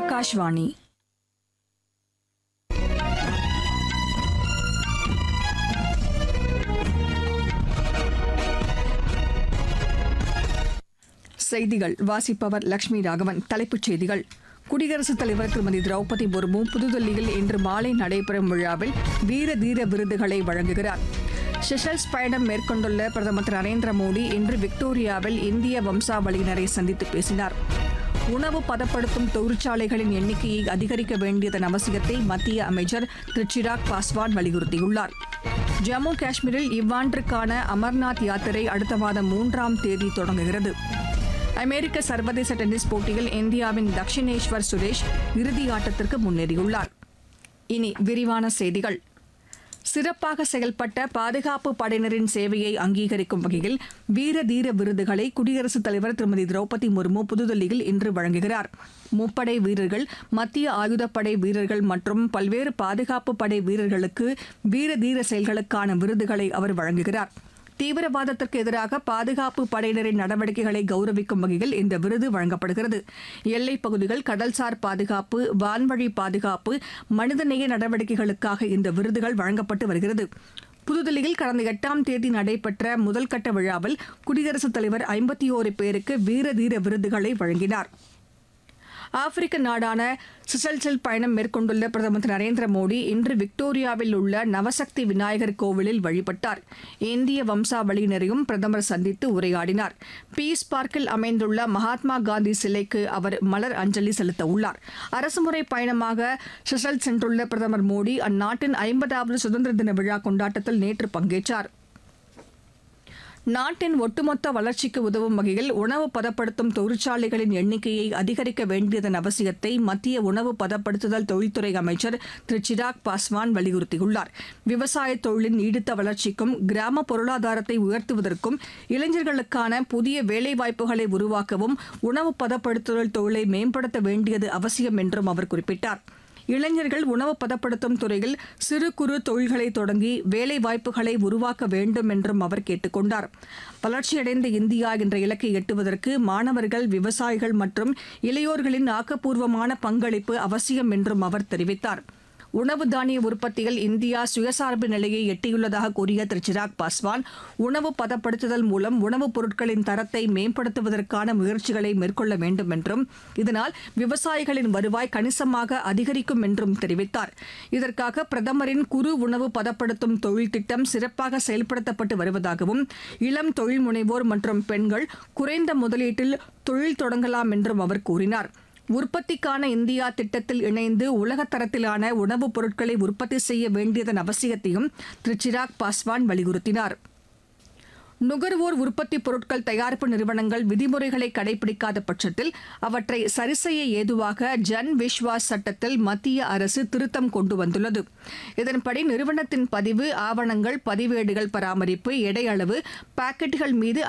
ஆகாஷ்வாணி செய்திகள் வாசிப்பவர் லட்சுமி ராகவன் தலைப்புச் செய்திகள் குடியரசுத் தலைவர் திருமதி திரௌபதி முர்மு புதுதில்லியில் இன்று மாலை நடைபெறும் விழாவில் வீர தீர விருதுகளை வழங்குகிறார் செஷல்ஸ் பயணம் மேற்கொண்டுள்ள பிரதமர் திரு நரேந்திர மோடி இன்று விக்டோரியாவில் இந்திய வம்சாவளியினரை சந்தித்து பேசினார் உணவு பதப்படுத்தும் தொழிற்சாலைகளின் எண்ணிக்கையை அதிகரிக்க வேண்டியதன் அவசியத்தை மத்திய அமைச்சர் திரு சிராக் பாஸ்வான் வலியுறுத்தியுள்ளார் ஜம்மு காஷ்மீரில் இவ்வாண்டிற்கான அமர்நாத் யாத்திரை அடுத்த மாதம் மூன்றாம் தேதி தொடங்குகிறது அமெரிக்க சர்வதேச டென்னிஸ் போட்டியில் இந்தியாவின் தக்ஷினேஸ்வர் சுரேஷ் இறுதி ஆட்டத்திற்கு முன்னேறியுள்ளார் இனி விரிவான செய்திகள் சிறப்பாக செயல்பட்ட பாதுகாப்பு படையினரின் சேவையை அங்கீகரிக்கும் வகையில் வீர தீர விருதுகளை குடியரசுத் தலைவர் திருமதி திரௌபதி முர்மு புதுதில்லியில் இன்று வழங்குகிறார் முப்படை வீரர்கள் மத்திய ஆயுதப்படை வீரர்கள் மற்றும் பல்வேறு பாதுகாப்பு படை வீரர்களுக்கு வீர தீர செயல்களுக்கான விருதுகளை அவர் வழங்குகிறார் தீவிரவாதத்திற்கு எதிராக பாதுகாப்பு படையினரின் நடவடிக்கைகளை கௌரவிக்கும் வகையில் இந்த விருது வழங்கப்படுகிறது எல்லைப் பகுதிகள் கடல்சார் பாதுகாப்பு வான்வழி பாதுகாப்பு மனிதநேய நடவடிக்கைகளுக்காக இந்த விருதுகள் வழங்கப்பட்டு வருகிறது புதுதில்லியில் கடந்த எட்டாம் தேதி நடைபெற்ற முதல்கட்ட விழாவில் குடியரசுத் தலைவர் ஐம்பத்தி ஓரு பேருக்கு வீர தீர விருதுகளை வழங்கினார் ஆப்பிரிக்க நாடான சிசல்சல் பயணம் மேற்கொண்டுள்ள பிரதமர் திரு நரேந்திர மோடி இன்று விக்டோரியாவில் உள்ள நவசக்தி விநாயகர் கோவிலில் வழிபட்டார் இந்திய வம்சாவளியினரையும் பிரதமர் சந்தித்து உரையாடினார் பீஸ் பார்க்கில் அமைந்துள்ள மகாத்மா காந்தி சிலைக்கு அவர் மலர் அஞ்சலி செலுத்த உள்ளார் அரசுமுறை பயணமாக சிசல் சென்றுள்ள பிரதமர் மோடி அந்நாட்டின் ஐம்பதாவது சுதந்திர தின விழா கொண்டாட்டத்தில் நேற்று பங்கேற்றார் நாட்டின் ஒட்டுமொத்த வளர்ச்சிக்கு உதவும் வகையில் உணவு பதப்படுத்தும் தொழிற்சாலைகளின் எண்ணிக்கையை அதிகரிக்க வேண்டியதன் அவசியத்தை மத்திய உணவு பதப்படுத்துதல் தொழில்துறை அமைச்சர் திரு சிராக் பாஸ்வான் வலியுறுத்தியுள்ளார் விவசாய தொழிலின் நீடித்த வளர்ச்சிக்கும் கிராம பொருளாதாரத்தை உயர்த்துவதற்கும் இளைஞர்களுக்கான புதிய வேலைவாய்ப்புகளை உருவாக்கவும் உணவு பதப்படுத்துதல் தொழிலை மேம்படுத்த வேண்டியது அவசியம் என்றும் அவர் குறிப்பிட்டார் இளைஞர்கள் உணவு பதப்படுத்தும் துறையில் சிறு குறு தொழில்களை தொடங்கி வேலை வாய்ப்புகளை உருவாக்க வேண்டும் என்றும் அவர் கேட்டுக் கொண்டார் வளர்ச்சியடைந்த இந்தியா என்ற இலக்கை எட்டுவதற்கு மாணவர்கள் விவசாயிகள் மற்றும் இளையோர்களின் ஆக்கப்பூர்வமான பங்களிப்பு அவசியம் என்றும் அவர் தெரிவித்தார் உணவு தானிய உற்பத்தியில் இந்தியா சுயசார்பு நிலையை எட்டியுள்ளதாக கூறிய திரு சிராக் பாஸ்வான் உணவு பதப்படுத்துதல் மூலம் உணவுப் பொருட்களின் தரத்தை மேம்படுத்துவதற்கான முயற்சிகளை மேற்கொள்ள வேண்டும் என்றும் இதனால் விவசாயிகளின் வருவாய் கணிசமாக அதிகரிக்கும் என்றும் தெரிவித்தார் இதற்காக பிரதமரின் குறு உணவு பதப்படுத்தும் தொழில் திட்டம் சிறப்பாக செயல்படுத்தப்பட்டு வருவதாகவும் இளம் தொழில் முனைவோர் மற்றும் பெண்கள் குறைந்த முதலீட்டில் தொழில் தொடங்கலாம் என்றும் அவர் கூறினார் உற்பத்திக்கான இந்தியா திட்டத்தில் இணைந்து உலகத் தரத்திலான உணவுப் பொருட்களை உற்பத்தி செய்ய வேண்டியதன் அவசியத்தையும் திரு சிராக் பாஸ்வான் வலியுறுத்தினார் நுகர்வோர் உற்பத்தி பொருட்கள் தயாரிப்பு நிறுவனங்கள் விதிமுறைகளை கடைபிடிக்காத பட்சத்தில் அவற்றை சரிசெய்ய ஏதுவாக ஜன் விஸ்வாஸ் சட்டத்தில் மத்திய அரசு திருத்தம் கொண்டு வந்துள்ளது இதன்படி நிறுவனத்தின் பதிவு ஆவணங்கள் பதிவேடுகள் பராமரிப்பு எடை அளவு பாக்கெட்டுகள் மீது